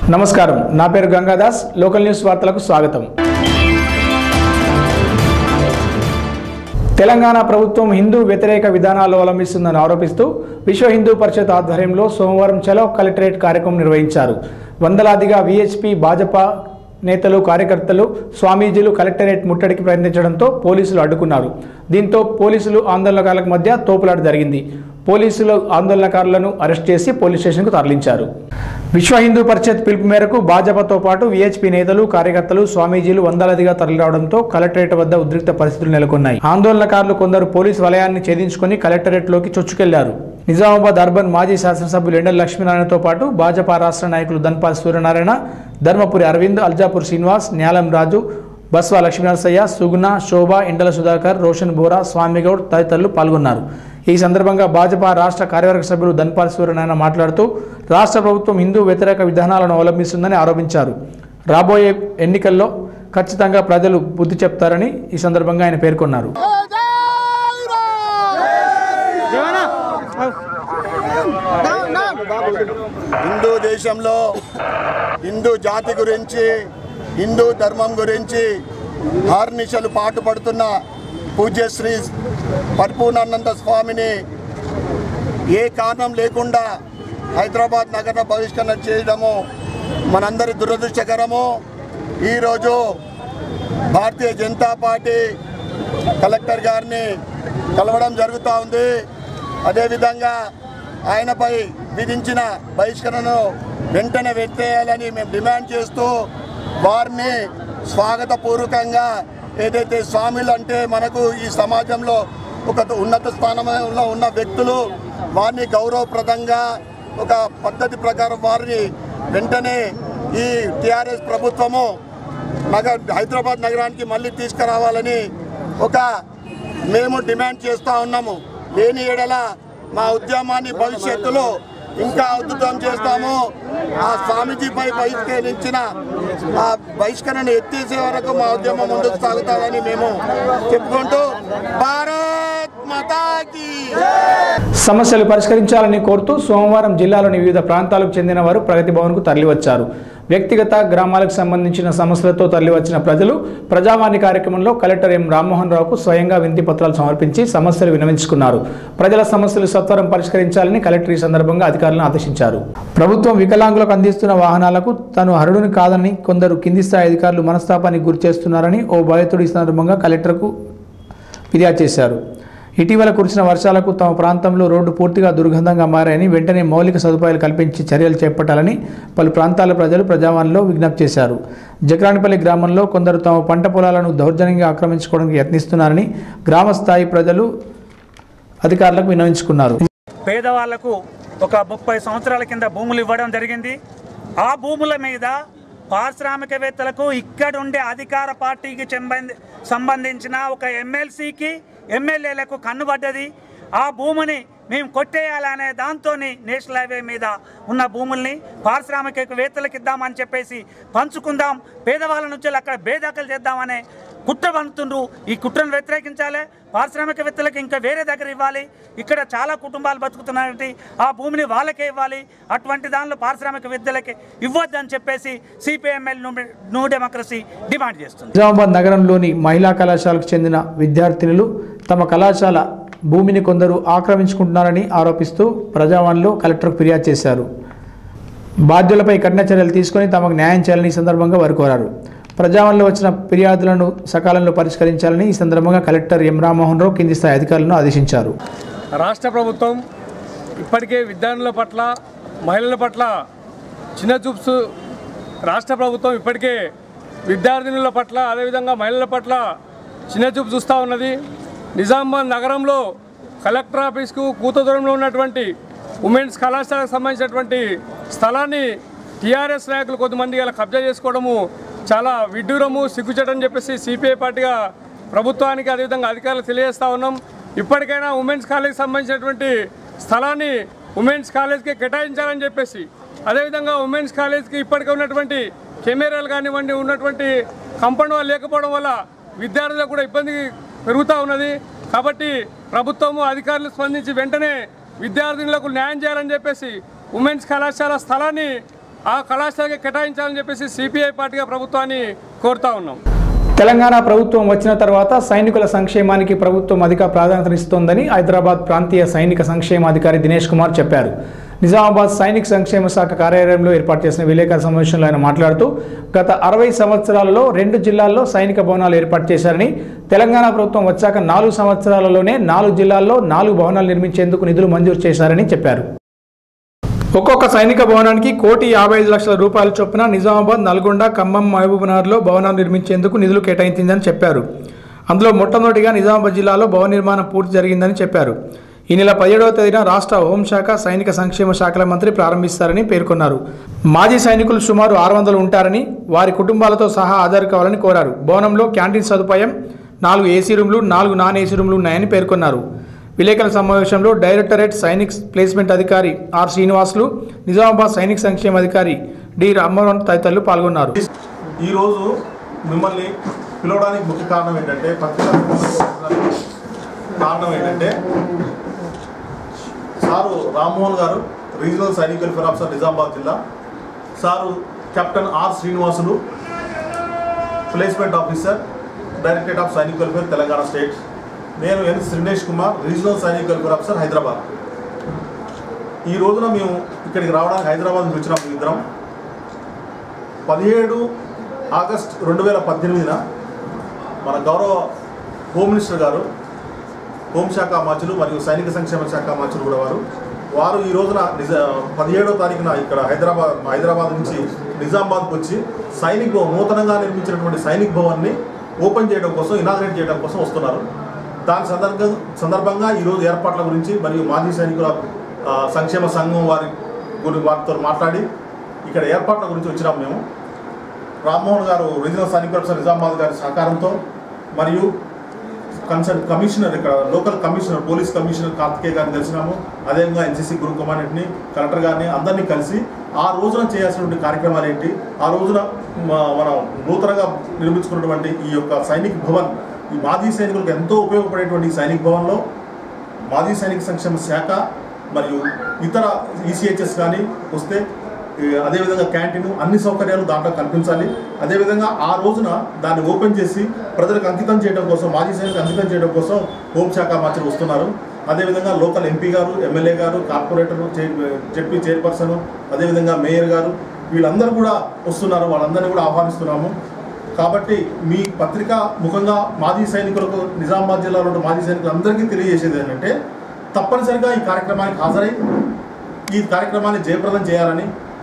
నమస్కారం నా పేరు గంగాదాస్ లోకల్ న్యూస్ వార్తలకు స్వాగతం తెలంగాణ ప్రభుత్వం హిందూ వ్యతిరేక విధానాలు అవలంబిస్తుందని ఆరోపిస్తూ విశ్వ హిందూ పరిషత్ ఆధ్వర్యంలో సోమవారం చలో కలెక్టరేట్ కార్యక్రమం నిర్వహించారు వందలాదిగా విహెచ్పి భాజపా నేతలు కార్యకర్తలు స్వామీజీలు కలెక్టరేట్ ముట్టడికి ప్రయత్నించడంతో పోలీసులు అడ్డుకున్నారు దీంతో పోలీసులు ఆందోళనకారులకు మధ్య తోపులాట జరిగింది పోలీసులు ఆందోళనకారులను అరెస్ట్ చేసి పోలీస్ స్టేషన్కు తరలించారు విశ్వ హిందూ పరిషత్ పిలుపు మేరకు భాజపాతో పాటు విహెచ్పి నేతలు కార్యకర్తలు స్వామీజీలు వందలాదిగా తరలిరావడంతో కలెక్టరేట్ వద్ద ఉద్రిక్త పరిస్థితులు నెలకొన్నాయి ఆందోళనకారులు కొందరు పోలీసు వలయాన్ని ఛేదించుకుని కలెక్టరేట్లోకి చొచ్చుకెళ్లారు నిజామాబాద్ అర్బన్ మాజీ శాసనసభ్యులు ఎండల లక్ష్మీనారాయణతో పాటు భాజపా రాష్ట్ర నాయకులు ధన్పాల్ సూర్యనారాయణ ధర్మపురి అరవింద్ అల్జాపూర్ శ్రీనివాస్ న్యాలం రాజు బస్వా లక్ష్మీనరసయ్య సుగుణ శోభ ఎండల సుధాకర్ రోషన్ బోరా స్వామిగౌడ్ తదితరులు పాల్గొన్నారు ఈ సందర్భంగా భాజపా రాష్ట్ర కార్యవర్గ సభ్యులు ధన్పాల్ సూర్యనారాయణ మాట్లాడుతూ రాష్ట్ర ప్రభుత్వం హిందూ వ్యతిరేక విధానాలను అవలంబిస్తుందని ఆరోపించారు రాబోయే ఎన్నికల్లో ఖచ్చితంగా ప్రజలు బుద్ధి చెప్తారని ఈ సందర్భంగా ఆయన పేర్కొన్నారు హిందూ దేశంలో హిందూ జాతి గురించి హిందూ ధర్మం గురించి హార్నిశలు పాటుపడుతున్న పూజ్యశ్రీ పరిపూర్ణానంద స్వామిని ఏ కారణం లేకుండా హైదరాబాద్ నగర బహిష్కరణ చేయడము మనందరి దురదృష్టకరము ఈరోజు భారతీయ జనతా పార్టీ కలెక్టర్ గారిని కలవడం జరుగుతూ ఉంది అదేవిధంగా ఆయనపై విధించిన బహిష్కరణను వెంటనే వెత్తేయాలని మేము డిమాండ్ చేస్తూ వారిని స్వాగతపూర్వకంగా ఏదైతే స్వామిలు అంటే మనకు ఈ సమాజంలో ఒక ఉన్నత స్థానంలో ఉన్న వ్యక్తులు వారిని గౌరవప్రదంగా ఒక పద్ధతి ప్రకారం వారిని వెంటనే ఈ టిఆర్ఎస్ ప్రభుత్వము నగర్ హైదరాబాద్ నగరానికి మళ్ళీ తీసుకురావాలని ఒక మేము డిమాండ్ చేస్తూ ఉన్నాము లేని ఎడల మా ఉద్యమాన్ని భవిష్యత్తులో ఇంకా అద్భుతం చేస్తాము ఆ స్వామీజీపై బహిష్కరించిన ఆ బహిష్కరణ ఎత్తేసే వరకు మా ఉద్యమం ముందుకు సాగుతాదని మేము చెప్పుకుంటూ భారత్ మాతాకి సమస్యలు పరిష్కరించాలని కోరుతూ సోమవారం జిల్లాలోని వివిధ ప్రాంతాలకు చెందిన వారు ప్రగతి భవన్కు తరలివచ్చారు వ్యక్తిగత గ్రామాలకు సంబంధించిన సమస్యలతో తరలివచ్చిన ప్రజలు ప్రజావాణి కార్యక్రమంలో కలెక్టర్ ఎం రామ్మోహన్ రావుకు స్వయంగా వినతి పత్రాలు సమర్పించి సమస్యలు వినవించుకున్నారు ప్రజల సమస్యలు సత్వరం పరిష్కరించాలని కలెక్టర్ ఈ సందర్భంగా అధికారులను ఆదేశించారు ప్రభుత్వం వికలాంగులకు అందిస్తున్న వాహనాలకు తాను అర్హుడిని కాదని కొందరు కింది స్థాయి అధికారులు మనస్తాపానికి గురి చేస్తున్నారని ఓ బాధితుడు ఈ సందర్భంగా కలెక్టర్కు ఫిర్యాదు చేశారు ఇటీవల కురిసిన వర్షాలకు తమ ప్రాంతంలో రోడ్డు పూర్తిగా దుర్గంధంగా మారాయని వెంటనే మౌలిక సదుపాయాలు కల్పించి చర్యలు చేపట్టాలని పలు ప్రాంతాల ప్రజలు ప్రజావాణిలో విజ్ఞప్తి చేశారు జక్రానిపల్లి గ్రామంలో కొందరు తమ పంట పొలాలను దౌర్జన్యంగా ఆక్రమించుకోవడానికి యత్నిస్తున్నారని గ్రామ స్థాయి ప్రజలు అధికారులకు విన్నవించుకున్నారు పేదవాళ్లకు ఒక ముప్పై సంవత్సరాల కింద భూములు ఇవ్వడం జరిగింది ఆ భూముల మీద పారిశ్రామికవేత్తలకు ఇక్కడ ఉండే అధికార పార్టీకి చెంబంది సంబంధించిన ఒక ఎమ్మెల్సీకి ఎమ్మెల్యేలకు కన్నుబడ్డది ఆ భూమిని మేము కొట్టేయాలనే దాంతో నేషనల్ హైవే మీద ఉన్న భూముల్ని పారిశ్రామికవేత్తలకు ఇద్దామని చెప్పేసి పంచుకుందాం పేదవాళ్ళ నుంచి అక్కడ బేదాఖలు చేద్దామనే కుట్ర పండుతుండ్రు ఈ కుట్రను వ్యతిరేకించాలి పారిశ్రామికవేత్తలకు ఇంకా వేరే దగ్గర ఇవ్వాలి ఇక్కడ చాలా కుటుంబాలు బతుకుతున్నాయి ఆ భూమిని వాళ్ళకే ఇవ్వాలి అటువంటి దానిలో పారిశ్రామికవేత్తలకి ఇవ్వద్దని చెప్పేసి సిపిఎంఎల్ న్యూ డెమోక్రసీ డిమాండ్ చేస్తుంది నిజామాబాద్ నగరంలోని మహిళా కళాశాలకు చెందిన విద్యార్థినులు తమ కళాశాల భూమిని కొందరు ఆక్రమించుకుంటున్నారని ఆరోపిస్తూ ప్రజావాణిలో కలెక్టర్కు ఫిర్యాదు చేశారు బాధ్యులపై కఠిన చర్యలు తీసుకొని తమకు న్యాయం చేయాలని ఈ సందర్భంగా వారు కోరారు ప్రజావాణిలో వచ్చిన ఫిర్యాదులను సకాలంలో పరిష్కరించాలని ఈ సందర్భంగా కలెక్టర్ ఎం రామ్మోహన్ రావు కింది స్థాయి అధికారులను ఆదేశించారు రాష్ట్ర ప్రభుత్వం ఇప్పటికే విద్యార్థుల పట్ల మహిళల పట్ల చిన్న చూప్స్ రాష్ట్ర ప్రభుత్వం ఇప్పటికే విద్యార్థినుల పట్ల అదేవిధంగా మహిళల పట్ల చిన్న చూపు చూస్తూ ఉన్నది నిజామాబాద్ నగరంలో కలెక్టర్ ఆఫీస్కు కూత దూరంలో ఉన్నటువంటి ఉమెన్స్ కళాశాలకు సంబంధించినటువంటి స్థలాన్ని టీఆర్ఎస్ నాయకులు కొంతమంది ఇలా కబ్జా చేసుకోవడము చాలా విడ్డూరము సిగ్గుచేటని చెప్పేసి సిపిఐ పార్టీగా ప్రభుత్వానికి అదేవిధంగా అధికారులకు తెలియజేస్తా ఉన్నాం ఇప్పటికైనా ఉమెన్స్ కాలేజ్కి సంబంధించినటువంటి స్థలాన్ని ఉమెన్స్ కాలేజ్కి కేటాయించాలని చెప్పేసి అదేవిధంగా ఉమెన్స్ కాలేజ్కి ఇప్పటికే ఉన్నటువంటి కెమెరాలు కానివ్వండి ఉన్నటువంటి కంపౌండ్ వాళ్ళు లేకపోవడం వల్ల విద్యార్థులకు కూడా ఇబ్బంది పెరుగుతూ ఉన్నది కాబట్టి ప్రభుత్వము అధికారులు స్పందించి వెంటనే విద్యార్థినులకు న్యాయం చేయాలని చెప్పేసి ఉమెన్స్ కళాశాల స్థలాన్ని ఆ కళాశాలకి కేటాయించాలని చెప్పేసి సిపిఐ పార్టీగా ప్రభుత్వాన్ని కోరుతా ఉన్నాం తెలంగాణ ప్రభుత్వం వచ్చిన తర్వాత సైనికుల సంక్షేమానికి ప్రభుత్వం అధిక ప్రాధాన్యతనిస్తోందని హైదరాబాద్ ప్రాంతీయ సైనిక సంక్షేమాధికారి దినేష్ కుమార్ చెప్పారు నిజామాబాద్ సైనిక సంక్షేమ శాఖ కార్యాలయంలో ఏర్పాటు చేసిన విలేకరుల సమావేశంలో ఆయన మాట్లాడుతూ గత అరవై సంవత్సరాలలో రెండు జిల్లాల్లో సైనిక భవనాలు ఏర్పాటు చేశారని తెలంగాణ ప్రభుత్వం వచ్చాక నాలుగు సంవత్సరాలలోనే నాలుగు జిల్లాల్లో నాలుగు భవనాలు నిర్మించేందుకు నిధులు మంజూరు చేశారని చెప్పారు ఒక్కొక్క సైనిక భవనానికి కోటి యాభై ఐదు లక్షల రూపాయల చొప్పున నిజామాబాద్ నల్గొండ ఖమ్మం మహబూబ్నగర్లో భవనాలు నిర్మించేందుకు నిధులు కేటాయించిందని చెప్పారు అందులో మొట్టమొదటిగా నిజామాబాద్ జిల్లాలో భవన నిర్మాణం పూర్తి జరిగిందని చెప్పారు ఈ నెల పదిహేడవ తేదీన రాష్ట్ర హోంశాఖ సైనిక సంక్షేమ శాఖల మంత్రి ప్రారంభిస్తారని పేర్కొన్నారు మాజీ సైనికులు సుమారు ఆరు వందలు ఉంటారని వారి కుటుంబాలతో సహా హాజరు కావాలని కోరారు భవనంలో క్యాంటీన్ సదుపాయం నాలుగు ఏసీ రూమ్లు నాలుగు నాన్ ఏసీ రూమ్లు ఉన్నాయని పేర్కొన్నారు విలేకరుల సమావేశంలో డైరెక్టరేట్ సైనిక్ ప్లేస్మెంట్ అధికారి ఆర్ శ్రీనివాసులు నిజామాబాద్ సైనిక్ సంక్షేమ అధికారి డి రామ్మోహన్ తదితరులు పాల్గొన్నారు ఈరోజు మిమ్మల్ని పిలవడానికి ముఖ్య కారణం ఏంటంటే పత్రికా సమావేశానికి కారణం ఏంటంటే sir Rammohan garu regional Sainik welfare officer Nizamabad జిల్లా sir captain R Srinivasulu placement officer directorate of Sainik welfare Telangana state నేను N Srinesh Kumar regional Sainik welfare officer Hyderabad ఈ రోజున మేము ఇక్కడికి రావడానికి హైదరాబాద్ నుంచి వచ్చినాం ఇద్దరం పదిహేడు ఆగస్ట్ రెండు వేల పద్దెనిమిదిన మన గౌరవ హోమ్ మినిస్టర్ గారు హోంశాఖ మంత్రులు మరియు సైనిక సంక్షేమ శాఖ మంత్రులు కూడా వారు వారు ఈ రోజున నిజ పదిహేడో తారీఖున ఇక్కడ హైదరాబాద్ హైదరాబాద్ నుంచి నిజామాబాద్కి వచ్చి సైనిక్ భవన్ నూతనంగా నిర్మించినటువంటి సైనిక్ భవన్ని ఓపెన్ చేయడం కోసం ఇనాగ్రేట్ చేయడం కోసం వస్తున్నారు దాని సందర్భంగా సందర్భంగా ఈరోజు ఏర్పాట్ల గురించి మరియు మాజీ సైనికుల ఆ, సంక్షేమ సంఘం వారి గురి వారితో మాట్లాడి ఇక్కడ ఏర్పాట్ల గురించి వచ్చినాం మేము రామ్మోహన్ గారు రీజనల్ సైనిక ఆఫీసర్ నిజామాబాద్ గారి సహకారంతో మరియు కన్సర్న్ కమిషనర్ ఇక్కడ local commissioner police commissioner Karthikeya గారిని కలిసినాము అదేవిధంగా ఎన్సీసీ గ్రూప్ కమాండెంట్ని కలెక్టర్ గారిని అందరినీ కలిసి ఆ రోజున చేయాల్సినటువంటి కార్యక్రమాలు ఏంటి ఆ రోజున మ- మనం నూతనంగా నిర్మించుకున్నటువంటి ఈ యొక్క సైనిక్ భవన్ ఈ మాజీ సైనికులకు ఎంతో ఉపయోగపడేటువంటి ఈ సైనిక్ భవన్లో మాజీ సైనిక సంక్షేమ శాఖ మరియు ఇతర ఈసీహెచ్ఎస్ కానీ వస్తే ఈ అదేవిధంగా క్యాంటీన్ అన్ని సౌకర్యాలు దాంట్లో కల్పించాలి అదేవిధంగా ఆ రోజున దాన్ని ఓపెన్ చేసి ప్రజలకు అంకితం చేయడం కోసం మాజీ సైనికులకు అంకితం చేయడం కోసం హోంశాఖ మంత్రులు వస్తున్నారు అదేవిధంగా local MP garu MLA garu corporator ZP chairperson అదేవిధంగా మేయర్ గారు వీళ్ళందరూ కూడా వస్తున్నారు వాళ్ళందరినీ కూడా ఆహ్వానిస్తున్నాము కాబట్టి మీ పత్రిక ముఖంగా మాజీ సైనికులకు నిజామాబాద్ జిల్లాలో ఉన్న మాజీ సైనికులందరికీ తెలియజేసేది ఏంటంటే తప్పనిసరిగా ఈ కార్యక్రమానికి హాజరై ఈ కార్యక్రమాన్ని జయప్రదం చేయాలని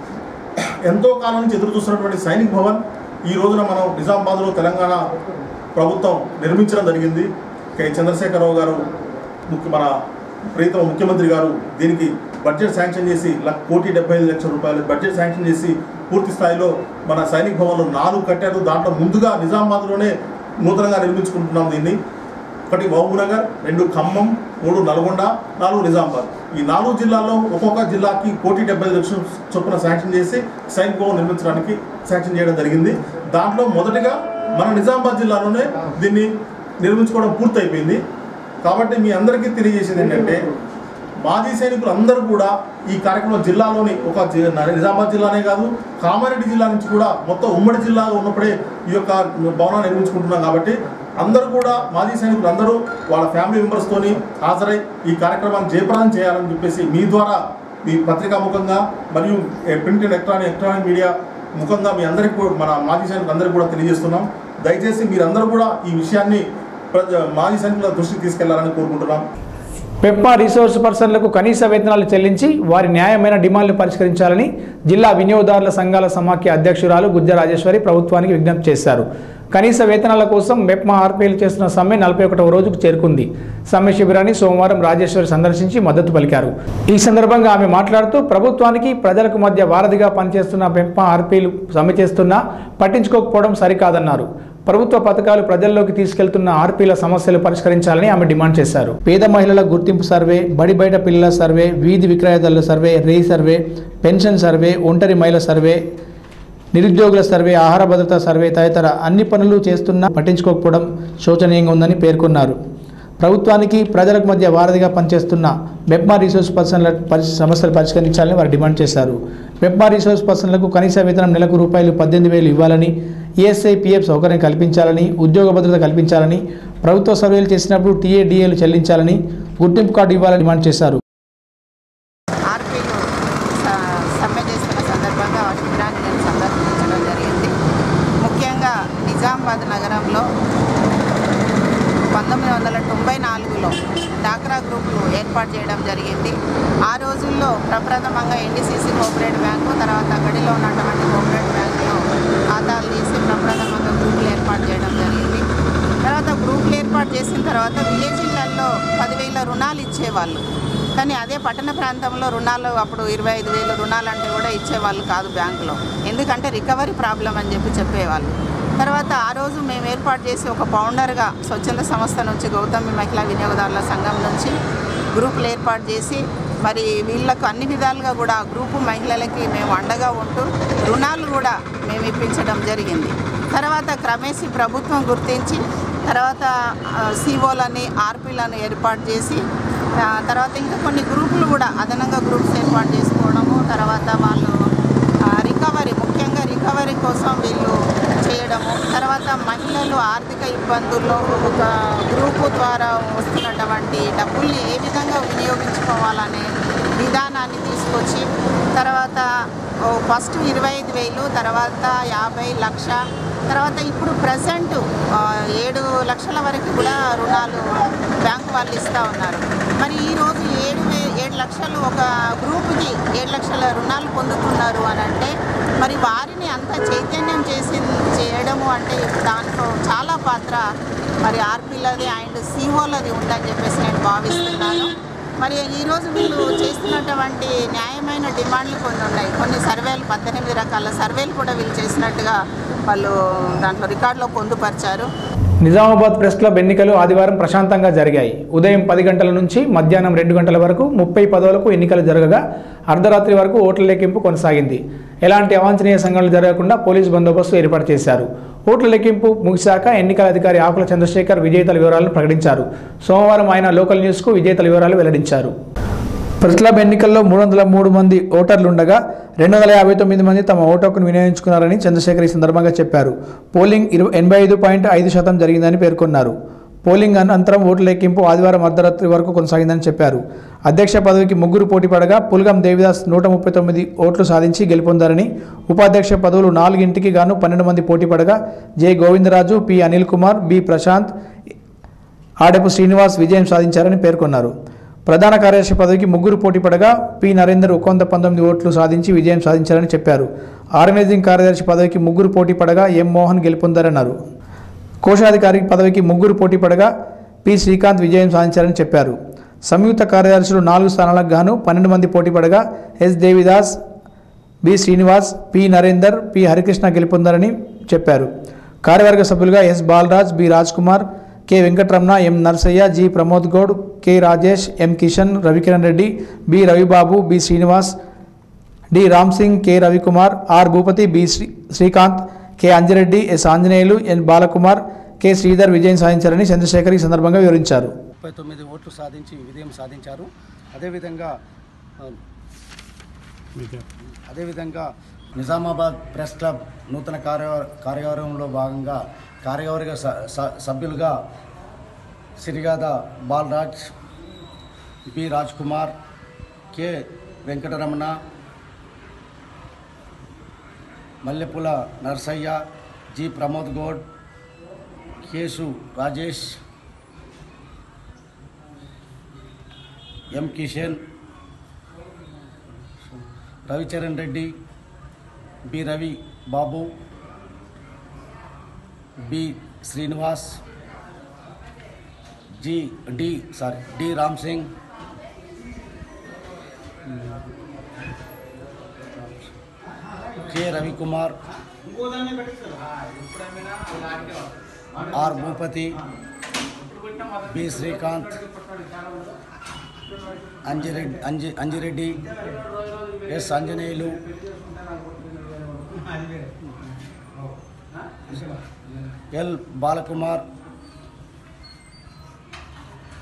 ఎంతో కాలం నుంచి ఎదురు చూస్తున్నటువంటి సైనిక్ భవన్ ఈ రోజున మనం నిజామాబాద్లో తెలంగాణ ప్రభుత్వం నిర్మించడం జరిగింది కె చంద్రశేఖరరావు గారు ముఖ్య మన ప్రీతమ ముఖ్యమంత్రి గారు దీనికి బడ్జెట్ శాంక్షన్ చేసి లక్ కోటి డెబ్బై ఐదు లక్షల రూపాయలు బడ్జెట్ శాంక్షన్ చేసి పూర్తి స్థాయిలో మన సైనిక్ భవన్లో నాలుగు కట్టారు దాంట్లో ముందుగా నిజామాబాద్లోనే నూతనంగా నిర్మించుకుంటున్నాం దీన్ని ఒకటి మహబూబ్నగర్ రెండు ఖమ్మం మూడు నల్గొండ నాలుగు నిజామాబాద్ ఈ నాలుగు జిల్లాల్లో ఒక్కొక్క జిల్లాకి కోటి డెబ్బై ఐదు లక్షల చొప్పున శాంక్షన్ చేసి సైనిక్ భవన్ నిర్మించడానికి శాంక్షన్ చేయడం జరిగింది దాంట్లో మొదటిగా మన నిజామాబాద్ జిల్లాలోనే దీన్ని నిర్మించుకోవడం పూర్తయిపోయింది కాబట్టి మీ అందరికీ తెలియజేసేది ఏంటంటే మాజీ సైనికులు అందరూ కూడా ఈ కార్యక్రమం జిల్లాలోని ఒక జి- నిజామాబాద్ జిల్లానే కాదు కామారెడ్డి జిల్లా నుంచి కూడా మొత్తం ఉమ్మడి జిల్లాగా ఉన్నప్పుడే ఈ యొక్క భవనాన్ని నిర్మించుకుంటున్నాం కాబట్టి అందరూ కూడా మాజీ సైనికులు అందరూ వాళ్ళ ఫ్యామిలీ మెంబర్స్తోని హాజరై ఈ కార్యక్రమాన్ని జయప్రదం చేయాలని చెప్పేసి మీ ద్వారా మీ పత్రికా ముఖంగా మరియు ప్రింట్ ఎలక్ట్రానిక్ ఎలక్ట్రానిక్ మీడియా ముఖంగా మీ అందరికీ కూడా మన మాజీ సైనికులు అందరికీ కూడా తెలియజేస్తున్నాం దయచేసి మీరందరూ కూడా ఈ విషయాన్ని ప్రజ- మాజీ సైనికుల దృష్టికి తీసుకెళ్లాలని కోరుకుంటున్నాం పెప్పా రిసోర్స్ పర్సన్లకు కనీస వేతనాలు చెల్లించి వారి న్యాయమైన డిమాండ్లు పరిష్కరించాలని జిల్లా వినియోగదారుల సంఘాల సమాఖ్య అధ్యక్షురాలు గుజ్జ రాజేశ్వరి ప్రభుత్వానికి విజ్ఞప్తి చేశారు కనీస వేతనాల కోసం మెప్మా ఆర్పీలు చేస్తున్న సమ్మె నలభై ఒకటవ రోజుకు చేరుకుంది సమ్మె శిబిరాన్ని సోమవారం రాజేశ్వరి సందర్శించి మద్దతు పలికారు ఈ సందర్భంగా ఆమె మాట్లాడుతూ ప్రభుత్వానికి ప్రజలకు మధ్య వారధిగా పనిచేస్తున్న పెంపా ఆర్పీలు సమ్మె చేస్తున్నా పట్టించుకోకపోవడం సరికాదన్నారు ప్రభుత్వ పథకాలు ప్రజల్లోకి తీసుకెళ్తున్న ఆర్పీల సమస్యలు పరిష్కరించాలని ఆమె డిమాండ్ చేశారు పేద మహిళల గుర్తింపు సర్వే బడి బయట పిల్లల సర్వే వీధి విక్రయదారుల సర్వే రే సర్వే పెన్షన్ సర్వే ఒంటరి మహిళల సర్వే నిరుద్యోగుల సర్వే ఆహార భద్రత సర్వే తదితర అన్ని పనులు చేస్తున్నా పట్టించుకోకపోవడం శోచనీయంగా ఉందని పేర్కొన్నారు ప్రభుత్వానికి ప్రజలకు మధ్య వారధిగా పనిచేస్తున్న మెప్మా రిసోర్స్ పర్సన్ల పరి సమస్యలు పరిష్కరించాలని వారు డిమాండ్ చేశారు మెప్మా రిసోర్స్ పర్సన్లకు కనీస వేతనం నెలకు రూపాయలు పద్దెనిమిది వేలు ఇవ్వాలని ఈఎస్ఐ పిఎఫ్ సౌకర్యం కల్పించాలని ఉద్యోగ భద్రత కల్పించాలని ప్రభుత్వ సర్వేలు చేసినప్పుడు టీఏడిఏలు చెల్లించాలని గుర్తింపు కార్డు ఇవ్వాలని డిమాండ్ చేశారు ఆర్పీలు స- సమ్మె చేస్తున్న సందర్భంగా ఆ శిబిరాన్ని నేను సందర్శించడం జరిగింది ముఖ్యంగా నిజామాబాద్ నగరంలో పంతొమ్మిది వందల తొంభై నాలుగులో డాక్రా గ్రూపులు ఏర్పాటు చేయడం జరిగింది ఆ రోజుల్లో ప్రప్రథమంగా ఎన్డీసీసీ కోఆపరేటివ్ బ్యాంకు తర్వాత గడిలో ఉన్నటువంటి కోఆపరేటివ్ బ్యాంకులో ఖాతాలు తీసి ప్రప్రథమంగా గ్రూపులు ఏర్పాటు చేయడం జరిగింది తర్వాత గ్రూపులు ఏర్పాటు చేసిన తర్వాత విలేజ్లలో పదివేల రుణాలు ఇచ్చేవాళ్ళు కానీ అదే పట్టణ ప్రాంతంలో రుణాలు అప్పుడు ఇరవై ఐదు వేలు రుణాలు అంటే కూడా ఇచ్చేవాళ్ళు కాదు బ్యాంకులో ఎందుకంటే రికవరీ ప్రాబ్లం అని చెప్పి చెప్పేవాళ్ళు తర్వాత ఆ రోజు మేము ఏర్పాటు చేసి ఒక ఫౌండర్గా స్వచ్ఛంద సంస్థ నుంచి గౌతమి మహిళా వినియోగదారుల సంఘం నుంచి గ్రూపులు ఏర్పాటు చేసి మరి వీళ్ళకు అన్ని విధాలుగా కూడా ఆ గ్రూపు మహిళలకి మేము అండగా ఉంటూ రుణాలు కూడా మేము ఇప్పించడం జరిగింది తర్వాత క్రమేసి ప్రభుత్వం గుర్తించి తర్వాత సిఓలని ఆర్పీలను ఏర్పాటు చేసి ఆ, తర్వాత ఇంకా కొన్ని గ్రూపులు కూడా అదనంగా గ్రూప్స్ ఏర్పాటు చేసుకోవడము తర్వాత వాళ్ళు ఆ, రికవరీ ముఖ్యంగా రికవరీ కోసం వీళ్ళు చేయడము తర్వాత మహిళలు ఆర్థిక ఇబ్బందుల్లో ఒక గ్రూపు ద్వారా వస్తున్నటువంటి డబ్బుల్ని ఏ విధంగా వినియోగించుకోవాలనే విధానాన్ని తీసుకొచ్చి తర్వాత ఓ ఫస్ట్ ఇరవై ఐదు వేలు తర్వాత యాభై లక్ష తర్వాత ఇప్పుడు ప్రజెంట్ ఏడు లక్షల వరకు కూడా రుణాలు బ్యాంకు వాళ్ళు ఇస్తూ ఉన్నారు మరి ఈరోజు ఏడు వే ఏడు లక్షలు ఒక గ్రూపుకి ఏడు లక్షల రుణాలు పొందుతున్నారు అని అంటే మరి వారిని అంత చైతన్యం చేసి చేయడము అంటే దాంట్లో చాలా పాత్ర మరి ఆర్పీలది అండ్ సిఓలది ఉందని చెప్పేసి నేను భావిస్తున్నాను మరి ఈరోజు వీళ్ళు చేస్తున్నటువంటి న్యాయమైన డిమాండ్లు కొన్ని ఉన్నాయి కొన్ని సర్వేలు పద్దెనిమిది రకాల సర్వేలు కూడా వీళ్ళు చేసినట్టుగా వాళ్ళు దాంట్లో రికార్డులో పొందుపరిచారు నిజామాబాద్ ప్రెస్ క్లబ్ ఎన్నికలు ఆదివారం ప్రశాంతంగా జరిగాయి ఉదయం పది గంటల నుంచి మధ్యాహ్నం రెండు గంటల వరకు ముప్పై పదవులకు ఎన్నికలు జరగగా అర్ధరాత్రి వరకు ఓట్ల లెక్కింపు కొనసాగింది ఎలాంటి అవాంఛనీయ సంఘటనలు జరగకుండా పోలీసు బందోబస్తు ఏర్పాటు చేశారు ఓట్ల లెక్కింపు ముగిశాక ఎన్నికల అధికారి ఆకుల చంద్రశేఖర్ విజేతల వివరాలను ప్రకటించారు సోమవారం ఆయన లోకల్ న్యూస్కు విజేతల వివరాలు వెల్లడించారు ప్రెస్ క్లబ్ ఎన్నికల్లో మూడు వందల మూడు మంది ఓటర్లు ఉండగా రెండు వందల యాభై తొమ్మిది మంది తమ ఓటు హక్కును వినియోగించుకున్నారని చంద్రశేఖర్ ఈ సందర్భంగా చెప్పారు పోలింగ్ ఇరు ఎనభై ఐదు పాయింట్ ఐదు శాతం జరిగిందని పేర్కొన్నారు పోలింగ్ అనంతరం ఓట్ల లెక్కింపు ఆదివారం అర్ధరాత్రి వరకు కొనసాగిందని చెప్పారు అధ్యక్ష పదవికి ముగ్గురు పోటీ పడగా పుల్గం దేవిదాస్ నూట ముప్పై తొమ్మిది ఓట్లు సాధించి గెలుపొందారని ఉపాధ్యక్ష పదవులు నాలుగింటికి గాను పన్నెండు మంది పోటీ పడగా J Govindaraju P Anil Kumar B Prashanth Adapu Srinivas విజయం సాధించారని పేర్కొన్నారు ప్రధాన కార్యదర్శి పదవికి ముగ్గురు పోటీ పడగా పి నరేందర్ ఒక వంద పంతొమ్మిది ఓట్లు సాధించి విజయం సాధించారని చెప్పారు ఆర్గనైజింగ్ కార్యదర్శి పదవికి ముగ్గురు పోటీ పడగా ఎం మోహన్ గెలుపొందారన్నారు కోశాధికారి పదవికి ముగ్గురు పోటీ పడగా పి శ్రీకాంత్ విజయం సాధించారని చెప్పారు సంయుక్త కార్యదర్శులు నాలుగు స్థానాలకు గాను పన్నెండు మంది పోటీ పడగా S Devidas B Srinivas P Narender P Harikrishna గెలుపొందారని చెప్పారు కార్యవర్గ సభ్యులుగా S Balraj B Raj Kumar K Venkataramana M Narsaiah G Pramod Goud K Rajesh M Kishan Ravikiran Reddy B Ravibabu B Srinivas D Ram Singh K Ravikumar R Bhupathi B Sri Srikanth K Anjireddy S Anjaneyulu N Balakumar K Sridhar విజయం సాధించారని చంద్రశేఖర్ ఈ సందర్భంగా వివరించారు ముప్పై తొమ్మిది ఓట్లు సాధించి విజయం సాధించారు అదేవిధంగా ఆ, అదేవిధంగా నిజామాబాద్ ప్రెస్ క్లబ్ నూతన కార్య కార్యవర్గంలో భాగంగా కార్యవర్గ స- స- సభ్యులుగా Sirigada Balraj B Raj Kumar K Venkataramana Mallepula Narsaiah G Pramod Goud కేసు Rajesh M Kishan Ravicharan Reddy B Ravi Babu B Srinivas G D sorry D Ram Singh K Ravikumar R Bhupathi B Srikanth Anjireddy Anji Anjireddy S Anjaneyulu L Balakumar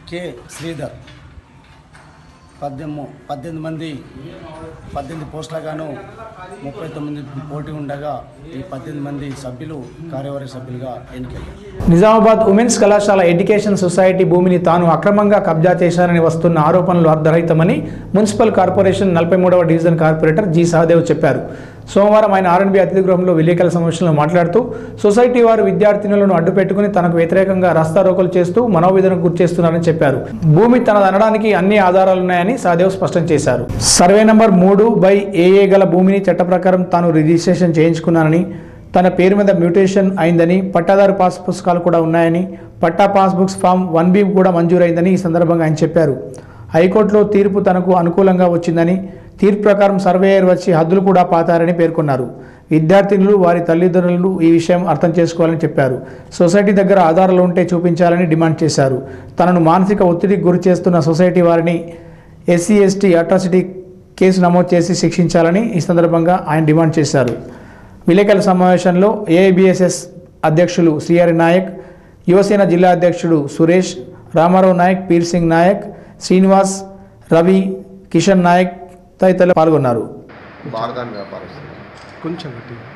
K Sridhar పద్దెనిమిది పద్దెనిమిది మంది పద్దెనిమిది పోస్టులుగాను ముప్పై తొమ్మిది పోటీ ఉండగా ఈ పద్దెనిమిది మంది సభ్యులు కార్యవర్గ సభ్యులుగా ఎన్నికయ్యారు నిజామాబాద్ ఉమెన్స్ కళాశాల ఎడ్యుకేషన్ సొసైటీ భూమిని తాను అక్రమంగా కబ్జా చేశారని వస్తున్న ఆరోపణలు అర్ధరహితమని మున్సిపల్ కార్పొరేషన్ నలభై మూడవ డివిజన్ కార్పొరేటర్ జి సహదేవ్ చెప్పారు సోమవారం ఆయన ఆర్ఎన్బి అతిథి గృహంలో విలేకరుల సమావేశంలో మాట్లాడుతూ సొసైటీ వారు విద్యార్థినులను అడ్డుపెట్టుకుని తనకు వ్యతిరేకంగా రస్తారోకలు చేస్తూ మనోవేదనకు గురిచేస్తున్నారని చెప్పారు భూమి తనదనడానికి అన్ని ఆధారాలున్నాయని సహదేవ్ స్పష్టం చేశారు సర్వే నంబర్ మూడు బై ఏఏ గల భూమిని చట్ట ప్రకారం తాను రిజిస్ట్రేషన్ చేయించుకున్నానని తన పేరు మీద మ్యూటేషన్ అయిందని పట్టాదారు పాస్ పుస్తకాలు కూడా ఉన్నాయని పట్టా పాస్బుక్స్ ఫామ్ వన్ బి కూడా మంజూరైందని ఈ సందర్భంగా ఆయన చెప్పారు హైకోర్టులో తీర్పు తనకు అనుకూలంగా వచ్చిందని తీర్పు ప్రకారం సర్వేయర్ వచ్చి హద్దులు కూడా పాతారని పేర్కొన్నారు విద్యార్థినులు వారి తల్లిదండ్రులు ఈ విషయం అర్థం చేసుకోవాలని చెప్పారు సొసైటీ దగ్గర ఆధారాలు ఉంటే చూపించాలని డిమాండ్ చేశారు తనను మానసిక ఒత్తిడికి గురి చేస్తున్న సొసైటీ వారిని ఎస్సీ ఎస్టీ అట్రాసిటీ కేసు నమోదు చేసి శిక్షించాలని ఈ సందర్భంగా ఆయన డిమాండ్ చేశారు విలేకరుల సమావేశంలో ఏఐబిఎస్ఎస్ అధ్యక్షులు శ్రీహరి నాయక్ యువసేన జిల్లా అధ్యక్షుడు సురేష్ రామారావు నాయక్ పీర్ సింగ్ నాయక్ శ్రీనివాస్ రవి కిషన్ నాయక్ తదితరులు పాల్గొన్నారు బార్దాన్ వ్యాపారస్తులు కొంచెం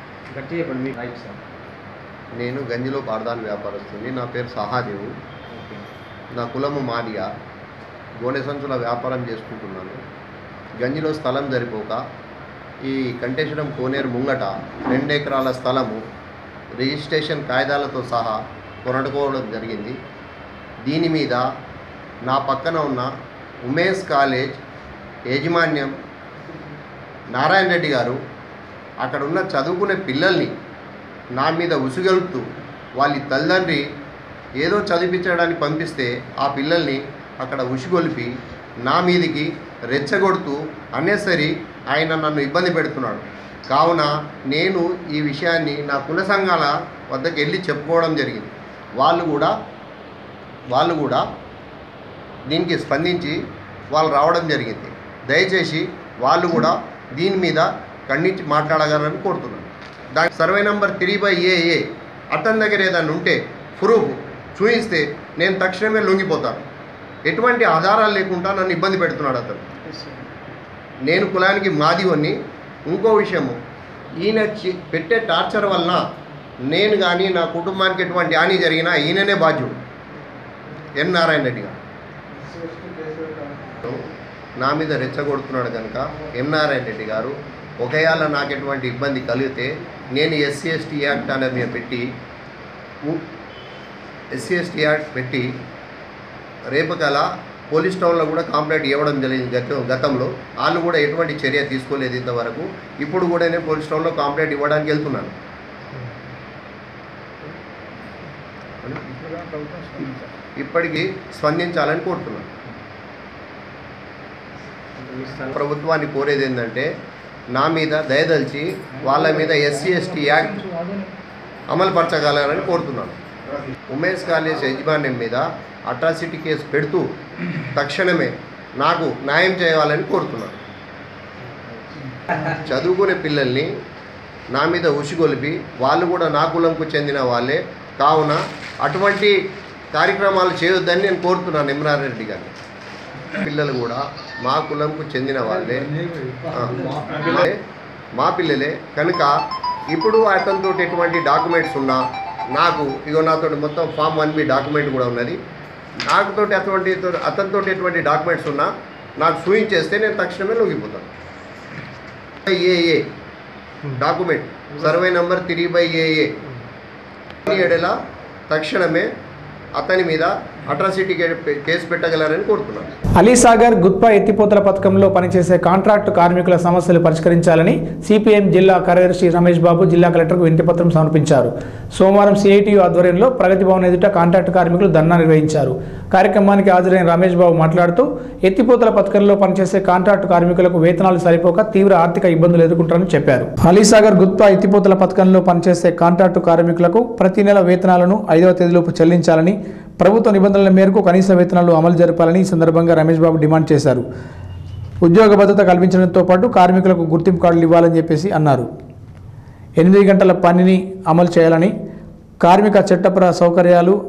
నేను గంజిలో బార్దాన్ వ్యాపారస్తుని నా పేరు సహాదేవు నా కులము మాదిగా గోనె సంచుల వ్యాపారం చేసుకుంటున్నాను గంజిలో స్థలం సరిపోక ఈ కంటేశ్వరం కోనేరు ముంగట రెండు ఎకరాల స్థలము రిజిస్ట్రేషన్ కాయిదాలతో సహా కొనడుకోవడం జరిగింది దీని మీద నా పక్కన ఉన్న ఉమేష్ కాలేజ్ యాజమాన్యం నారాయణ రెడ్డి గారు అక్కడ ఉన్న చదువుకునే పిల్లల్ని నా మీద ఉసుగొలుపుతూ వాళ్ళ తల్లిదండ్రి ఏదో చదివించడానికి పంపిస్తే ఆ పిల్లల్ని అక్కడ ఉసిగొలిపి నా మీదికి రెచ్చగొడుతూ అనేసరి ఆయన నన్ను ఇబ్బంది పెడుతున్నాడు కావున నేను ఈ విషయాన్ని నా కుల సంఘాల వద్దకు వెళ్ళి చెప్పుకోవడం జరిగింది వాళ్ళు కూడా వాళ్ళు కూడా దీనికి స్పందించి వాళ్ళు రావడం జరిగింది దయచేసి వాళ్ళు కూడా దీని మీద ఖండించి మాట్లాడగలరని కోరుతున్నాను దాని సర్వే నెంబర్ త్రీ బై ఏఏ అతని దగ్గర ఏదైనా ఉంటే ప్రూఫ్ చూపిస్తే నేను తక్షణమే లొంగిపోతాను ఎటువంటి ఆధారాలు లేకుండా నన్ను ఇబ్బంది పెడుతున్నాడు అతను నేను కులానికి మాదివని ఇంకో విషయము ఈయన చి- పెట్టే టార్చర్ వలన నేను కానీ నా కుటుంబానికి ఎటువంటి హాని జరిగినా ఈయననే బాధ్యుడు ఎన్ నారాయణ రెడ్డి గారు నా మీద రెచ్చగొడుతున్నాడు కనుక ఎన్ నారాయణ రెడ్డి గారు ఒకవేళ నాకు ఎటువంటి ఇబ్బంది కలిగితే నేను ఎస్సీ ఎస్టీ యాక్ట్ అనేది మీద పెట్టి ఎస్సీ ఎస్టీ యాక్ట్ పెట్టి రేపు కల పోలీస్ టౌన్లో కూడా కంప్లైంట్ ఇవ్వడం జరిగింది గత గతంలో వాళ్ళు కూడా ఎటువంటి చర్య తీసుకోలేదు ఇంతవరకు ఇప్పుడు కూడా నేను పోలీస్ టౌన్లో కంప్లైంట్ ఇవ్వడానికి వెళ్తున్నాను ఇప్పటికీ స్పందించాలని కోరుతున్నాను ప్రభుత్వాన్ని కోరేది ఏంటంటే నా మీద దయదలిచి వాళ్ళ మీద ఎస్సీ ఎస్టీ యాక్ట్ అమలుపరచగలరని కోరుతున్నాను ఉమేష్ కాలేజ్ యజమాన్యం మీద అట్రాసిటీ కేసు పెడుతూ తక్షణమే నాకు న్యాయం చేయాలని కోరుతున్నాను చదువుకునే పిల్లల్ని నా మీద ఉసిగొలిపి వాళ్ళు కూడా నా కులంకు చెందిన వాళ్ళే కావున అటువంటి కార్యక్రమాలు చేయొద్దని నేను కోరుతున్నాను ఇమ్రారెడ్డి గారిని పిల్లలు కూడా మా కులంకు చెందిన వాళ్ళే ఆ, పిల్లలే, మా పిల్లలే కనుక ఇప్పుడు అతనితో ఎటువంటి డాక్యుమెంట్స్ ఉన్నా నాకు ఇగో నాతో మొత్తం ఫామ్ వన్ బి డాక్యుమెంట్ కూడా ఉన్నది నాకుతోటి అటువంటి అతనితో ఎటువంటి డాక్యుమెంట్స్ ఉన్నా నాకు చూయించేస్తే నేను తక్షణమే లొంగిపోతాను ఏఏ document survey number three by ఏఏ ఏడేలా తక్షణమే అతని మీద అట్రాసిటీ కేసు పెట్టగలరని కోరుతున్నాను అలీసాగర్ గుత్పా ఎత్తిపోతల పథకంలో పనిచేసే కాంట్రాక్టు కార్మికుల సమస్యలు పరిష్కరించాలని సిపిఎం జిల్లా కార్యదర్శి రమేష్ బాబు జిల్లా కలెక్టర్కు వినతిపత్రం సమర్పించారు సోమవారం సిఐటియు ఆధ్వర్యంలో ప్రగతి భవన్ ఎదుట కాంట్రాక్టు కార్మికులు ధర్నా నిర్వహించారు కార్యక్రమానికి హాజరైన రమేష్ బాబు మాట్లాడుతూ ఎత్తిపోతల పథకంలో పనిచేసే కాంట్రాక్టు కార్మికులకు వేతనాలు సరిపోక తీవ్ర ఆర్థిక ఇబ్బందులు ఎదుర్కొంటారని చెప్పారు అలీసాగర్ గుత్పా ఎత్తిపోతల పథకంలో పనిచేసే కాంట్రాక్టు కార్మికులకు ప్రతి నెల వేతనాలను ఐదవ తేదీలోపు చెల్లించాలని ప్రభుత్వ నిబంధనల మేరకు కనీస వేతనాలు అమలు జరపాలని ఈ సందర్భంగా రమేష్ బాబు డిమాండ్ చేశారు ఉద్యోగ భద్రత కల్పించడంతో పాటు కార్మికులకు గుర్తింపు కార్డులు ఇవ్వాలని చెప్పేసి అన్నారు ఎనిమిది గంటల పనిని అమలు చేయాలని కార్మిక చట్టపర సౌకర్యాలు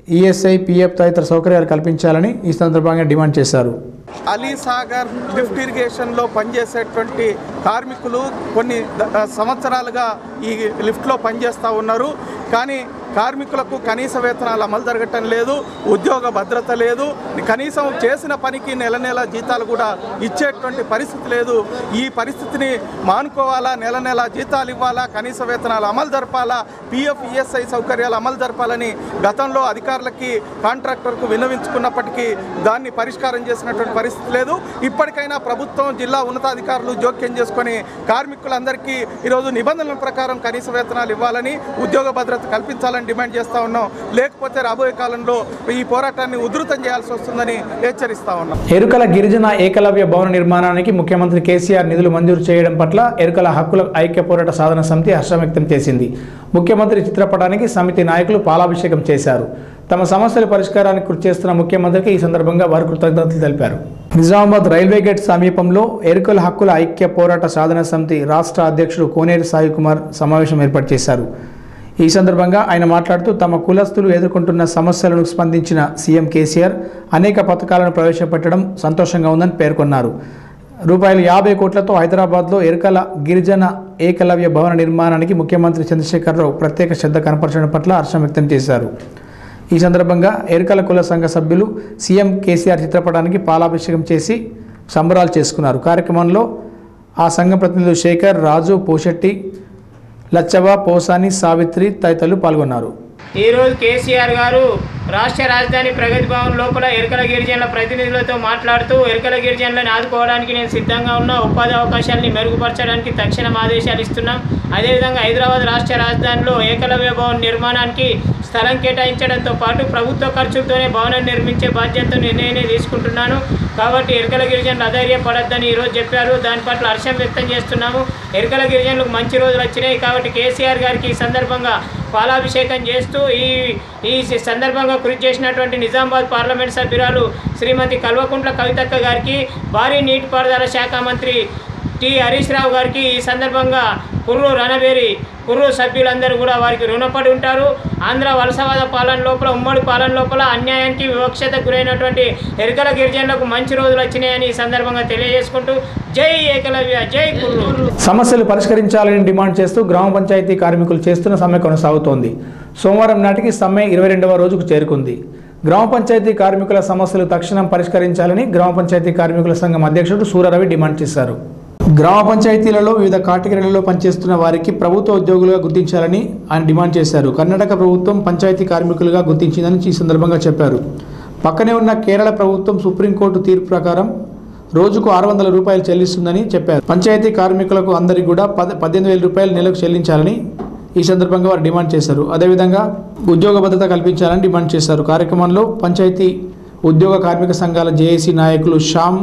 ఈఎస్ఐ పిఎఫ్ తదితర సౌకర్యాలు కల్పించాలని ఈ సందర్భంగా డిమాండ్ చేశారు అలీసాగర్ లిఫ్ట్ ఇరిగేషన్లో పనిచేసేటువంటి కార్మికులు కొన్ని ద- సంవత్సరాలుగా ఈ లిఫ్ట్లో పనిచేస్తూ ఉన్నారు కానీ కార్మికులకు కనీస వేతనాలు అమలు జరగటం లేదు ఉద్యోగ భద్రత లేదు కనీసం చేసిన పనికి నెల నెల జీతాలు కూడా ఇచ్చేటువంటి పరిస్థితి లేదు ఈ పరిస్థితిని మానుకోవాలా నెల నెల జీతాలు ఇవ్వాలా కనీస వేతనాలు అమలు జరపాలా పిఎఫ్ ఈఎస్ఐ సౌకర్యాలు అమలు జరపాలని గతంలో అధికారులకి కాంట్రాక్టర్కు విన్నవించుకున్నప్పటికీ దాన్ని పరిష్కారం చేసినటువంటి పరిస్థితి లేదు ఇప్పటికైనా ప్రభుత్వం జిల్లా ఉన్నతాధికారులు జోక్యం చేసుకొని కార్మికులందరికీ ఈరోజు నిబంధనల ప్రకారం కనీస వేతనాలు ఇవ్వాలని ఉద్యోగ భద్రత కల్పించాలని డిమాండ్ చేస్తూ ఉన్నాం లేకపోతే రాబోయే కాలంలో ఈ పోరాటాన్ని ఉధృతం చేయాల్సి వస్తుందని హెచ్చరిస్తా ఉన్నాం ఎరుకల గిరిజన ఏకలవ్య భవన నిర్మాణానికి ముఖ్యమంత్రి కేసీఆర్ నిధులు మంజూరు చేయడం పట్ల ఎరుకల హక్కుల ఐక్య పోరాట సాధన సమితి హర్షం వ్యక్తం చేసింది ముఖ్యమంత్రి చిత్రపటానికి సమితి నాయకులు పాలాభిషేకం చేశారు తమ సమస్యల పరిష్కారానికి కృషి చేస్తున్న ముఖ్యమంత్రికి ఈ సందర్భంగా వారు కృతజ్ఞతలు తెలిపారు నిజామాబాద్ రైల్వే గేట్ సమీపంలో ఎరుకల హక్కుల ఐక్య పోరాట సాధన సమితి రాష్ట్ర అధ్యక్షుడు కోనేరు సాయి కుమార్ సమావేశం ఏర్పాటు చేశారు ఈ సందర్భంగా ఆయన మాట్లాడుతూ తమ కులస్తులు ఎదుర్కొంటున్న సమస్యలను స్పందించిన సీఎం కేసీఆర్ అనేక పథకాలను ప్రవేశపెట్టడం సంతోషంగా ఉందని పేర్కొన్నారు రూపాయలు యాభై కోట్లతో హైదరాబాద్లో ఎరుకల గిరిజన ఏకలవ్య భవన నిర్మాణానికి ముఖ్యమంత్రి చంద్రశేఖరరావు ప్రత్యేక శ్రద్ధ కనపరచడం పట్ల హర్షం వ్యక్తం చేశారు ఈ సందర్భంగా ఎరుకల కుల సంఘ సభ్యులు సీఎం కేసీఆర్ చిత్రపటానికి పాలాభిషేకం చేసి సంబరాలు చేసుకున్నారు కార్యక్రమంలో ఆ సంఘం ప్రతినిధులు శేఖర్ రాజు పోషెట్టి లచ్చవ పోసాని సావిత్రి తదితరులు పాల్గొన్నారు ఈరోజు కేసీఆర్ గారు రాష్ట్ర రాజధాని ప్రగతి భవన్ లోపల ఎరకల గిరిజనుల ప్రతినిధులతో మాట్లాడుతూ ఎరకల గిరిజనులను ఆదుకోవడానికి నేను సిద్ధంగా ఉన్న ఉపాధి అవకాశాలని మెరుగుపరచడానికి తక్షణం ఆదేశాలు ఇస్తున్నాం అదేవిధంగా హైదరాబాద్ రాష్ట్ర రాజధానిలో ఏకలవ్య భవన్ నిర్మాణానికి స్థలం కేటాయించడంతో పాటు ప్రభుత్వ ఖర్చులతోనే భవనం నిర్మించే బాధ్యతను నిర్ణయనే తీసుకుంటున్నాను కాబట్టి ఎరకల గిరిజనులు అధైర్యపడద్దని ఈరోజు చెప్పారు దాని పట్ల హర్షం వ్యక్తం చేస్తున్నాము ఎరకల గిరిజనులకు మంచి రోజులు వచ్చినాయి కాబట్టి కేసీఆర్ గారికి ఈ సందర్భంగా పాలాభిషేకం చేస్తూ ఈ ఈ సందర్భంగా కృషి చేసినటువంటి నిజామాబాద్ పార్లమెంట్ సభ్యురాలు శ్రీమతి కల్వకుంట్ల కవితక్క గారికి భారీ నీటిపారుదల శాఖ మంత్రి టి హరీష్ రావు గారికి ఈ సందర్భంగా కుర్రు రణబేరి కుర్రు సభ్యులందరూ కూడా వారికి రుణపడి ఉంటారు ఆంధ్ర వలసవాద పాలన లోపల ఉమ్మడి పాలన లోపల అన్యాయానికి వివక్షత గురైనటువంటి ఎరకల గిరిజనులకు మంచి రోజులు వచ్చినాయని ఈ సందర్భంగా తెలియజేసుకుంటూ జై ఏకలవ్య జై కుర్రు సమస్యలు పరిష్కరించాలని డిమాండ్ చేస్తూ గ్రామ పంచాయతీ కార్మికులు చేస్తున్న సమ్మె కొనసాగుతోంది సోమవారం నాటికి సమ్మె ఇరవై రెండవ రోజుకు చేరుకుంది గ్రామ పంచాయతీ కార్మికుల సమస్యలు తక్షణం పరిష్కరించాలని గ్రామ పంచాయతీ కార్మికుల సంఘం అధ్యక్షుడు సూరరవి డిమాండ్ చేశారు గ్రామ పంచాయతీలలో వివిధ కేటగిరీలలో పనిచేస్తున్న వారికి ప్రభుత్వ ఉద్యోగులుగా గుర్తించాలని ఆయన డిమాండ్ చేశారు కర్ణాటక ప్రభుత్వం పంచాయతీ కార్మికులుగా గుర్తించిందని ఈ సందర్భంగా చెప్పారు పక్కనే ఉన్న కేరళ ప్రభుత్వం సుప్రీంకోర్టు తీర్పు ప్రకారం రోజుకు ఆరు వందల రూపాయలు చెల్లిస్తుందని చెప్పారు పంచాయతీ కార్మికులకు అందరికీ కూడా పద పద్దెనిమిది వేల రూపాయలు నెలకు చెల్లించాలని ఈ సందర్భంగా వారు డిమాండ్ చేశారు అదేవిధంగా ఉద్యోగ భద్రత కల్పించాలని డిమాండ్ చేశారు కార్యక్రమంలో పంచాయతీ ఉద్యోగ కార్మిక సంఘాల జేఏసీ నాయకులు శ్యామ్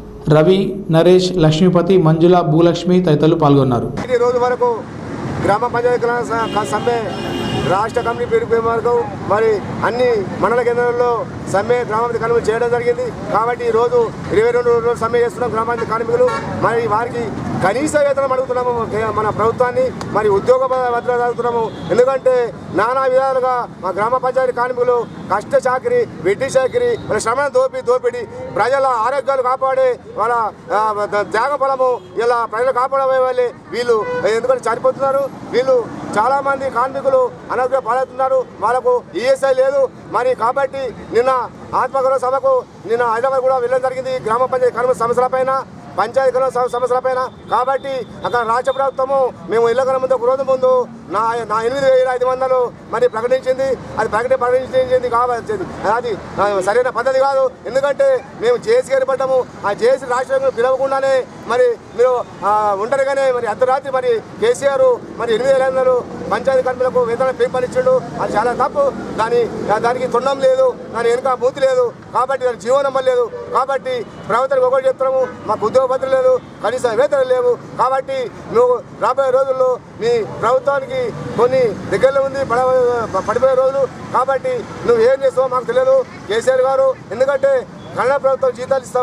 రవి నరేష్ లక్ష్మీపతి మంజుల భూలక్ష్మి తదితరులు పాల్గొన్నారు ఈ రోజు వరకు గ్రామ పంచాయతీల స- సమ్మె రాష్ట్ర కమిటీ పిలుపు వరకు మరి అన్ని మండల కేంద్రాల్లో సమ్మె గ్రామ పంచాయతీ కార్మికులు చేయడం జరిగింది కాబట్టి ఈ రోజు ఇరవై రెండు రోజులు సమ్మె చేస్తున్నాం గ్రామ పంచాయతీ కార్మికులు మరి వారికి కనీస వేతనం అడుగుతున్నాము కే- మన ప్రభుత్వాన్ని మరి ఉద్యోగ భ- భద్రత అడుగుతున్నాము ఎందుకంటే నానా విధాలుగా మా గ్రామ పంచాయతీ కార్మికులు కష్ట చాకరి వెడ్డి చాకరి వాళ్ళ శ్రమను దోపి దోపిడి ప్రజల ఆరోగ్యాలు కాపాడే వాళ్ళ ఆ, ద- త్యాగ ఫలము ఇలా ప్రజలు కాపాడే వాళ్ళే వీళ్ళు ఎందుకంటే చనిపోతున్నారు వీళ్ళు చాలా మంది కార్మికులు అనారోగ్య పాలవుతున్నారు వాళ్ళకు ఈఎస్ఐ లేదు మరి కాబట్టి నిన్న ఆత్మగౌరవ సభకు నిన్న హైదరాబాద్ కూడా వెళ్ళడం జరిగింది గ్రామ పంచాయతీ కార్మిక సమస్యలపైన పంచాయతీ కార్మిక సమ- సమస్యలపైన కాబట్టి అక్కడ రాష్ట్ర ప్రభుత్వము మేము ఇళ్ళకన ముందు ఒక రోజు ముందు నా నా ఎనిమిది వేల ఐదు వందలు మరి ప్రకటించింది అది ప్రకటన ప్రకటించింది కావాలి అది ఆ, సరైన పద్ధతి కాదు ఎందుకంటే మేము జేసీ ఏర్పడ్డాము ఆ జేసీ రాష్ట్రంలో పిలవకుండానే మరి మీరు ఆ, ఒంటరిగానే మరి అర్ధరాత్రి మరి కేసీఆర్ మరి ఎనిమిది వేల ఐదు వందలు పంచాయతీ కార్మికులకు వేతన పేపర్ ఇచ్చాడు అది చాలా తప్పు దాని దానికి తొండం లేదు దాని వెనుక మూతి లేదు కాబట్టి దాని జీవనం లేదు కాబట్టి ప్రభుత్వానికి ఒకటి చెప్తున్నాము మాకు ఉద్యోగ భద్రత లేదు కనీస వేతనం లేవు కాబట్టి నువ్వు రాబోయే రోజుల్లో మీ ప్రభుత్వానికి కొన్ని దగ్గరలో ఉంది పడ పడిపోయే రోజులు కాబట్టి నువ్వు ఏం చేస్తావో మాకు తెలియదు కేసీఆర్ గారు ఎందుకంటే కన్నడ ప్రభుత్వం జీతాలు ఇస్తావా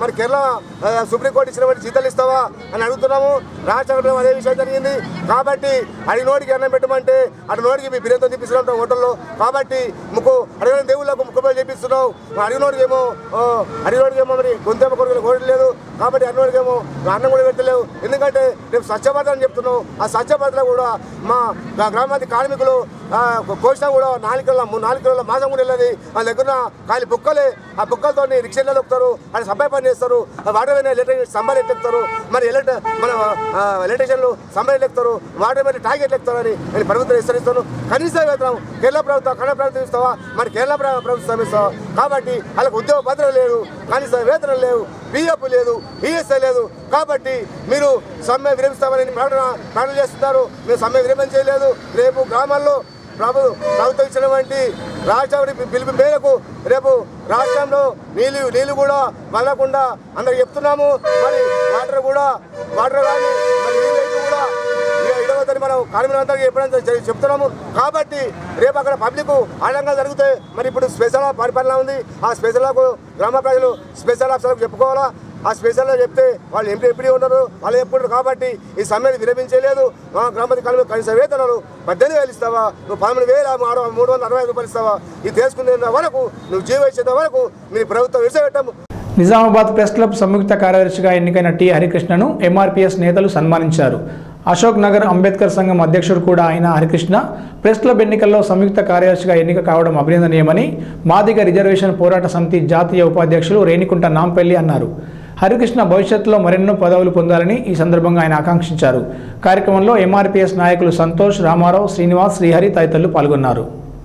మరి కేరళ ఆ, సుప్రీంకోర్టు ఇచ్చినటువంటి జీతాలు ఇస్తావా అని అడుగుతున్నాము రాష్ట్ర ప్రభుత్వం అదే విషయం జరిగింది కాబట్టి అడి నోటికి అన్నం పెట్టమంటే అటు నోటికి మీ బిర్యానీతో తెప్పిస్తున్నాం హోటల్లో కాబట్టి ముక్కు అడిగిన దేవుళ్ళకు ముక్కుపై చేపిస్తున్నావు అడిగినోడికి ఏమో అడిగినోడికి ఏమో మరి గొంతెమ్మ కొడుకులు కోరట్లేదు కాబట్టి అన్నోడికి ఏమో అన్నం కూడా పెట్టలేవు ఎందుకంటే రేపు స్వచ్ఛభద్ర అని చెప్తున్నావు ఆ స్వచ్ఛభద్ర కూడా మా గ్రా- గ్రామాది కార్మికులు ఆ, కోసినా కూడా నాలుగు కిలోల మూడు నాలుగు కిలోల మాసం కూడా వెళ్ళదు వాళ్ళ దగ్గర ఖాళీ బుక్కలే ఆ బుక్కలతో రిక్షాలో ఎక్కుతారు అది సబ్బాయి పని చేస్తారు వాటర్ మీద ఎలక్ట్రిక్ సంబర్ ఎక్కుతారు మరి ఎలక్ట్ మన ఎలక్ట్రిషియన్లు సంబర్ ఎక్కుతారు వాటర్ మీద టార్గెట్ ఎక్కుతారు అని నేను ప్రభుత్వం హెచ్చరిస్తాను కనీస వేతనం కేరళ ప్రభుత్వం కన్నడ ప్రభుత్వం ఇస్తావా మరి కేరళ ప్ర- ప్రభుత్వం ఇస్తావా కాబట్టి వాళ్ళకి ఉద్యోగ భద్రత లేదు కనీస వేతనం లేవు పిఎఫ్ లేదు ఈఎస్ఐ లేదు కాబట్టి మీరు సమ్మె విరమిస్తామని ప్రకటన ప్రకటన చేస్తున్నారు మీరు సమ్మె విరమణ చేయలేదు రేపు గ్రామాల్లో ప్రభు ప్రభుత్వం ఇచ్చినటువంటి రాష్ట్ర పిలుపు మేరకు రేపు రాష్ట్రంలో నీళ్ళు నీళ్ళు కూడా వదలకుండా అందరికి చెప్తున్నాము మరి వాటర్ కూడా వాటర్ కానీ మరి నీళ్ళు కూడా ఇక ఇడవద్దని మనం కార్మికులందరికీ ఎప్పుడైనా చె- చెప్తున్నాము కాబట్టి రేపు అక్కడ పబ్లిక్ ఆడంగా జరుగుతాయి మరి ఇప్పుడు స్పెషల్ పరిపాలన ఉంది ఆ స్పెషల్కు గ్రామ ప్రజలు స్పెషల్ ఆఫీసర్లకు చెప్పుకోవాలా ఆ స్పెషల్లో చెప్తే వాళ్ళు ఎంపీ ఎంపీ ఉన్నారు వాళ్ళు చెప్పుకుంటారు కాబట్టి ఈ సమ్మెను విరమించలేదు మా గ్రామది కాలంలో కనీస వేతనాలు పద్దెనిమిది వేలు ఇస్తావా నువ్వు పదమూడు వేల ఆరు- మూడు వందల అరవై ఐదు రూపాయలు ఇస్తావా ఇది తీసుకునేంత వరకు నువ్వు జీవ ఇచ్చేంత వరకు మీ ప్రభుత్వం విడిచిపెట్టము నిజామాబాద్ ప్రెస్ క్లబ్ సంయుక్త కార్యదర్శిగా ఎన్నికైన టి హరికృష్ణను ఎంఆర్పీఎస్ నేతలు సన్మానించారు అశోక్ నగర్ అంబేద్కర్ సంఘం అధ్యక్షుడు కూడా అయిన హరికృష్ణ ప్రెస్ క్లబ్ ఎన్నికల్లో సంయుక్త కార్యదర్శిగా ఎన్నిక కావడం అభినందనీయమని మాదిగ రిజర్వేషన్ పోరాట సమితి జాతీయ ఉపాధ్యక్షులు రేణికుంట నాంపల్లి అన్నారు హరికృష్ణ భవిష్యత్తులో మరెన్నో పదవులు పొందాలని ఈ సందర్భంగా ఆయన ఆకాంక్షించారు కార్యక్రమంలో ఎంఆర్పీఎస్ నాయకులు సంతోష్ రామారావు శ్రీనివాస్ శ్రీహరి తదితరులు పాల్గొన్నారు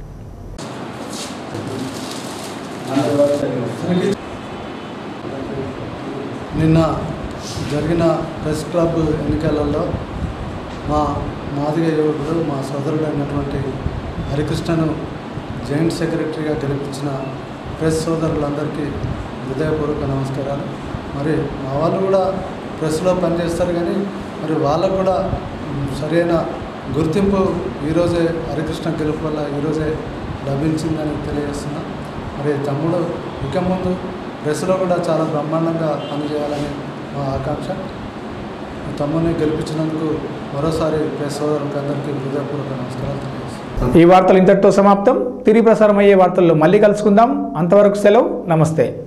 నిన్న జరిగిన ప్రెస్ క్లబ్ ఎన్నికలలో మా మాదిగ యువకుడు మా సోదరుడు అయినటువంటి హరికృష్ణను జాయింట్ సెక్రటరీగా గెలిపించిన ప్రెస్ సోదరులందరికీ హృదయపూర్వక నమస్కారాలు మరి మా వాళ్ళు కూడా ప్రెస్లో పనిచేస్తారు కానీ మరి వాళ్ళకు కూడా మ్, సరైన గుర్తింపు ఈరోజే హరికృష్ణ గెలుపు వల్ల ఈరోజే లభించిందని తెలియజేస్తున్నా మరి తమ్ముడు ఇక ముందు ప్రెస్లో కూడా చాలా బ్రహ్మాండంగా పనిచేయాలని మా ఆకాంక్ష ఈ తమ్ముడిని గెలిపించినందుకు మరోసారి ప్రెస్ సోదరులకు అందరికీ హృదయపూర్వక నమస్కారాలు తెలియజేస్తున్నాను ఈ వార్తలు ఇంతటితో సమాప్తం తిరిగి ప్రసారం అయ్యే వార్తల్లో మళ్ళీ కలుసుకుందాం అంతవరకు సెలవు నమస్తే